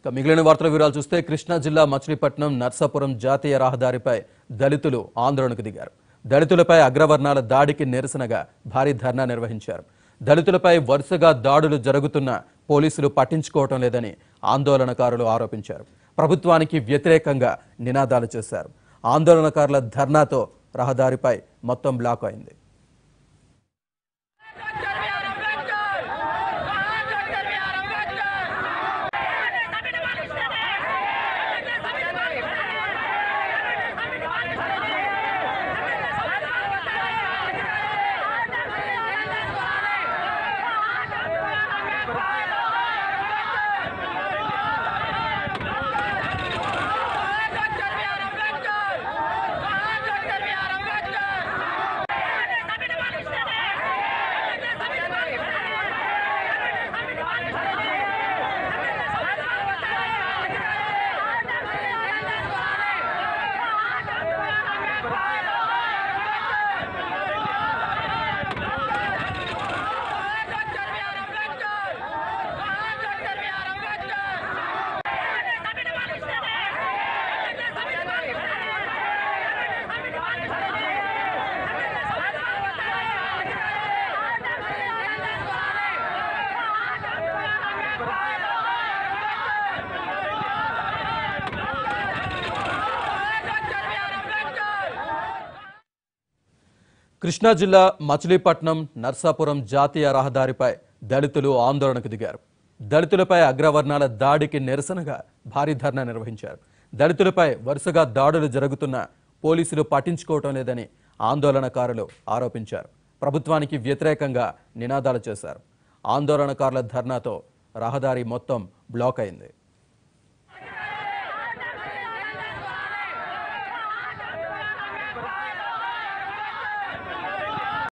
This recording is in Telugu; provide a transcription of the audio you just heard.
ఇక మిగిలిన వార్తల వివరాలు చూస్తే కృష్ణా జిల్లా మచిలీపట్నం నర్సాపురం జాతీయ రహదారిపై దళితులు ఆందోళనకు దిగారు దళితులపై అగ్రవర్ణాల దాడికి నిరసనగా భారీ ధర్నా నిర్వహించారు దళితులపై వరుసగా దాడులు జరుగుతున్న పోలీసులు పట్టించుకోవటం లేదని ఆందోళనకారులు ఆరోపించారు ప్రభుత్వానికి వ్యతిరేకంగా నినాదాలు చేశారు ఆందోళనకారుల ధర్నాతో రహదారిపై మొత్తం బ్లాక్ అయింది కృష్ణా జిల్లా మచిలీపట్నం నర్సాపురం జాతీయ రహదారిపై దళితులు ఆందోళనకు దిగారు దళితులపై అగ్రవర్ణాల దాడికి నిరసనగా భారీ ధర్నా నిర్వహించారు దళితులపై వరుసగా దాడులు జరుగుతున్న పోలీసులు పట్టించుకోవటం లేదని ఆందోళనకారులు ఆరోపించారు ప్రభుత్వానికి వ్యతిరేకంగా నినాదాలు చేశారు ఆందోళనకారుల ధర్నాతో రహదారి మొత్తం బ్లాక్ అయింది